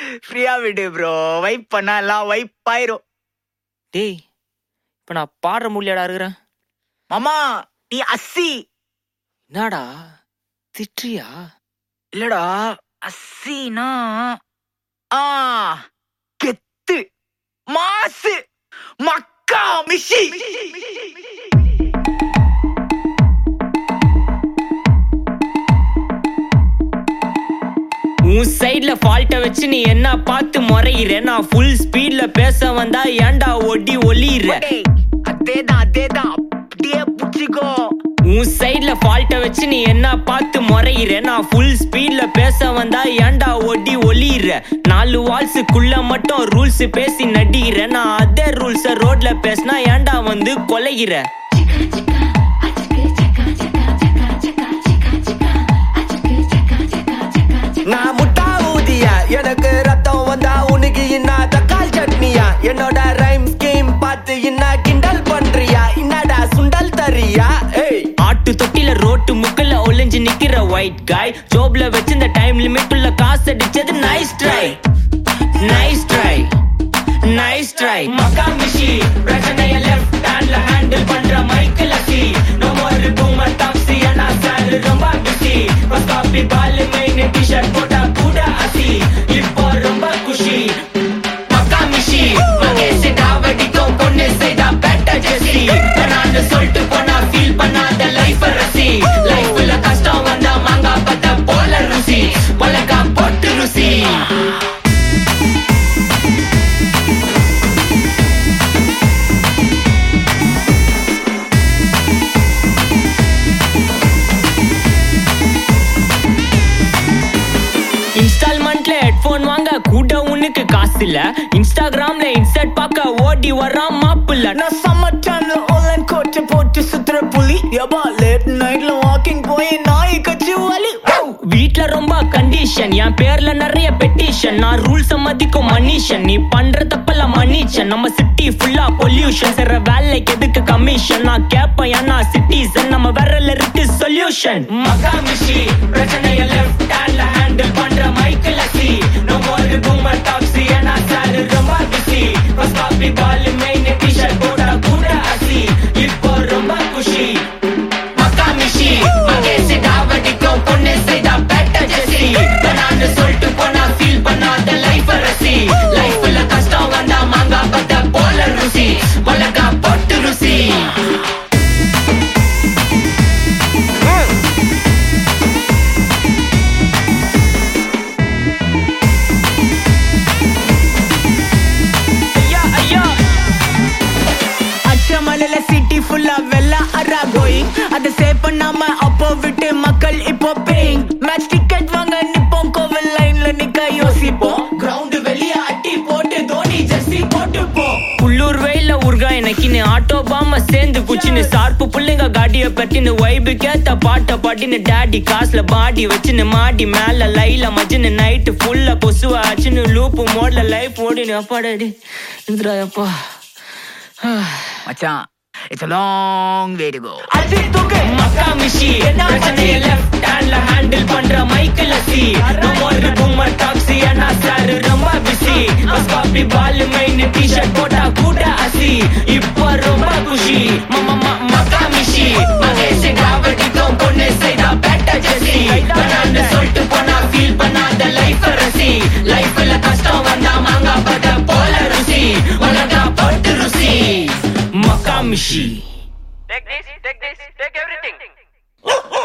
ஃப்ரீயா விடு bro vibe பண்ணா எல்லாம் வைப் ஆயிரும் டேய் இப்ப நான் பாடுற முடியாடா இருக்கிறேன் மாமா நீ அஸ்ஸி என்னடா திட்டுறியா இல்லடா அஸ்ஸினா ஆ கெத்து மாசு மக்கா மிஷி உன் சைடுல ஃபால்ட்ட வச்சு நீ என்ன பார்த்து முறையிற நான் ஃபுல் ஸ்பீட்ல பேச வந்தா ஏன்டா ஒடி ஒளியிற டேய், அதேதான் அதேதான் அப்படியே புடிச்சிக்கோ உன் சைடுல ஃபால்ட்ட வச்சு நீ என்ன பார்த்து முறையிற நான் ஃபுல் ஸ்பீட்ல பேச வந்தா ஏன்டா ஒடி ஒளியிற நாலு வால்ஸுக்குள்ள மட்டும் ரூல்ஸ் பேசி நடிகிற நான் அதே ரூல்ஸ ரோட்ல பேசினா ஏன்டா வந்து கொலைகிற நான் முட்டா ஊதியா எனக்கு ரத்தம் வந்தா உனக்கு இன்னா தக்காள் சட்னியா என்னோட ரைம் ஸ்கீம் பார்த்து இன்னா கிண்டல் பண்றியா என்னடா சுண்டல் தரியா ஏய் ஆட்டு தொட்டில ரோட்டு முக்கல்ல ஒளிஞ்சு நிக்கிற ஒயிட் காய் ஜோப்ல வச்சிருந்த டைம் லிமிட் உள்ள காசு அடிச்சது nice try nice try nice try மக்கா மிஷி பிரச்சனைய லெஃப்ட் ஹேண்ட்ல ஹேண்டில் பண்ற மைக்கேல் அசி நோ மோர் பூமர் டாக்ஸி அண்ணா சார் ரொம்ப பிஸி பஸ் காப்பி பால் மெயின் டி-ஷர்ட் போட்டா கூட அசி இப்போ ரொம்ப குஷி மக்கா மிஷி மகேஷ் டாவடிக்கும் பொண்ணு செய்தா பெட்டர் ஜெசி நான் சொல்லிட்டு போனா ஃபீல் பண்ணாத லைஃப் ரசி லைஃப்ல கஷ்டம் வந்தா மாங்கா பத்த போல ருசி உலகா போட்டு ருசி இன்ஸ்டால்மெண்ட்ல ஹெட்போன் வாங்க கூட உனக்கு காசு இல்ல இன்ஸ்டாகிராம்ல இன்ஸ்டர்ட் பார்க்க ஓடி வரான் மாப்பிள்ள நான் சம்மர் டைம்ல ஆன்லைன் கோட்டை போட்டு சுத்துற புலி எபா லேட் நைட்ல வாக்கிங் போய் நாய் கச்சி வலி வீட்ல ரொம்ப கண்டிஷன் என் பேர்ல நிறைய பெட்டிஷன் நான் ரூல்ஸ் மதிக்கும் மனுஷன் நீ பண்ற தப்பெல்லாம் மன்னிச்சன் நம்ம சிட்டி ஃபுல்லா பொல்யூஷன் செய்ற வேலைக்கு எதுக்கு கமிஷன் நான் கேப்பேன் ஏன்னா சிட்டிசன் நம்ம விரல்ல இருக்கு சொல்யூஷன் மகாமிஷி பிரச்சனைய லெஃப்ட் ஹேண்ட்ல ஹேண்டில் பண்ற மைக்கேல் அசி நோ மோர் பூமர் டாக்ஸி ஏன்னா சார் ரொம்ப பிஸி பஸ் காப்பி பால் மெயின் டி-ஷர்ட் போட்டா கூட அசி இப்போ ரொம்ப குஷி மகாமிஷி மகேஷ் டாவடிக்கும் பொண்ணு செய்தா பெட்டர் ஜெசி நான் சொல்லிட்டு போனா ஃபீல் பண்ணாத லைஃப் ரசி லைஃப்ல கஷ்டம் வந்தா மாங்கா பத்த போல ருசி உலகா பொட்டு ருசி ஐயா ஐயா அச்சமலையில சிட்டி ஃபுல்லா வெள்ள அரா கோயிங் அதை சேவ் பண்ணாம அப்போ விட்டு மக்கள் இப்போ பேயிங் மேட்ச் டிக்கெட் வாங்க நிப்போம் கோவில் லைன்ல நிக்க யோசிப்போம் கிரவுண்ட் வெளிய அட்டி போட்டு தோனி ஜெர்சி போட்டு போ உள்ளூர் வெயில உருகா எனக்குன்னு ஆட்டோ பாம சேர்ந்து குச்சின்னு சார்பு புள்ளைங்க காடிய பட்டின்னு வைபு கேத்த பாட்ட பாட்டின்னு டாடி காசுல பாடி வச்சுன்னு மாடி மேல லைல மஜின்னு நைட்டு ஃபுல்லா கொசுவா ஆச்சுன்னு லூப்பு மோட்ல லைஃப் ஓடினு அப்பாடாடி இந்திரா அப்பா மச்சான் it's a long way to go அது தூக்கு மக்கா மிஷி பிரச்சனைய லெஃப்ட் ஹேண்ட்ல ஹேண்டில் பண்ற மைக்கேல் அசி நம்ம ஒரு பூமர் டாக்ஸி அண்ணா சார் ரொம்ப பிஸி பஸ் காப்பி பால் மெயின் டி-ஷர்ட் போட்டா கூட அசி இப்போ ரொம்ப குஷி மம்ம மக்கா மிஷி மகேஷ் டாவடிக்கும் பொண்ணு செய்தா பெட்டர் ஜெசி நான் சொல்லிட்டு போனா ஃபீல் பண்ணாத லைஃப் ரசி லைஃப்ல கஷ்டம் வந்தா மாங்கா பத்த போல ருசி உலகா போட்டு ருசி மக்கா மிஷி Take this, take this, take everything.